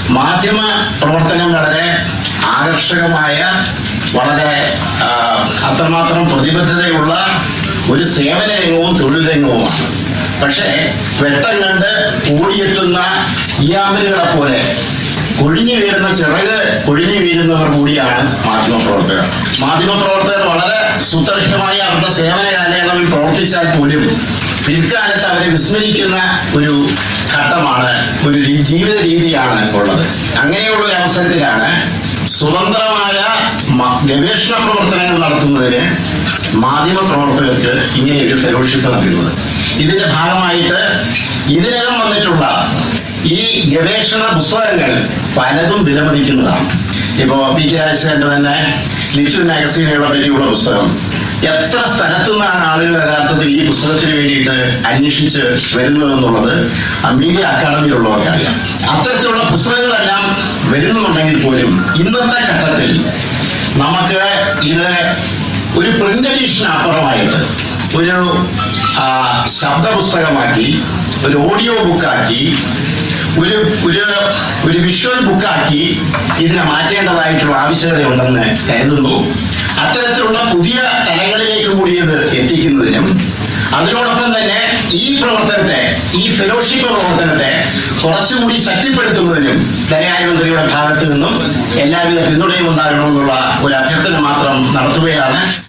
മാധ്യമ പ്രവർത്തനം വളരെ ആകർഷകമായ വളരെ ആ, അത്രമാത്രം പ്രതിബദ്ധതയുള്ള ഒരു സേവന രംഗവും തൊഴിൽ രംഗവുമാണ് പക്ഷേ വെട്ടം കണ്ട് ഓടിയെത്തുന്ന ഇയാമ്പലുകളെ പോലെ കൊഴിഞ്ഞു വീഴുന്ന ചിറക് കൊഴിഞ്ഞു വീഴുന്നവർ കൂടിയാണ് മാധ്യമപ്രവർത്തകർ മാധ്യമപ്രവർത്തകർ വളരെ സുദർഹമായി അവരുടെ സേവന കാലയളവിൽ പ്രവർത്തിച്ചാൽ പോലും പിൽക്കാലത്ത് അവരെ വിസ്മരിക്കുന്ന ഒരു ഘട്ടമാണ് ഒരു രീ- ജീവിത രീതിയാണ് ഉള്ളത് അങ്ങനെയുള്ള ഒരു അവസരത്തിലാണ് സ്വതന്ത്രമായ മ- ഗവേഷണ പ്രവർത്തനങ്ങൾ നടത്തുന്നതിന് മാധ്യമ പ്രവർത്തകർക്ക് ഇങ്ങനെ ഒരു ഫെലോഷിപ്പ് നൽകുന്നത് ഇതിന്റെ ഭാഗമായിട്ട് ഇതിനകം വന്നിട്ടുള്ള ഈ ഗവേഷണ പുസ്തകങ്ങൾ പലതും വിലമതിക്കുന്നതാണ് ഇപ്പോ പി കെ രാജശേഖരന്റെ തന്നെ ലിറ്റിൽ മാഗസീനുകളെ പറ്റിയുള്ള പുസ്തകം എത്ര സ്ഥലത്തു നിന്നാണ് ആളുകൾ യഥാർത്ഥത്തിൽ ഈ പുസ്തകത്തിന് വേണ്ടിയിട്ട് അന്വേഷിച്ച് വരുന്നതെന്നുള്ളത് ആ മീഡിയ അക്കാദമിയിലുള്ളവർക്കറിയാം അത്തരത്തിലുള്ള പുസ്തകങ്ങളെല്ലാം വരുന്നുണ്ടെങ്കിൽ പോലും ഇന്നത്തെ ഘട്ടത്തിൽ നമുക്ക് ഇത് ഒരു പ്രിന്റ് എഡിഷന് അപ്പുറമായിട്ട് ഒരു ആ, ശബ്ദ പുസ്തകമാക്കി ഒരു ഓഡിയോ ബുക്കാക്കി ഒരു ഒരു ഒരു വിഷ്വൽ ബുക്കാക്കി ഇതിനെ മാറ്റേണ്ടതായിട്ടുള്ള ആവശ്യകതയുണ്ടെന്ന് കരുതുന്നു അത്തരത്തിലുള്ള പുതിയ തലങ്ങളിലേക്ക് കൂടി ഇത് എത്തിക്കുന്നതിനും അതിനോടൊപ്പം തന്നെ ഈ പ്രവർത്തനത്തെ ഈ ഫെലോഷിപ്പ് പ്രവർത്തനത്തെ കുറച്ചുകൂടി ശക്തിപ്പെടുത്തുന്നതിനും ധനകാര്യമന്ത്രിയുടെ ഭാഗത്തു നിന്നും എല്ലാവിധ പിന്തുണയും ഉണ്ടാകണമെന്നുള്ള ഒരു അഭ്യർത്ഥന മാത്രം നടത്തുകയാണ്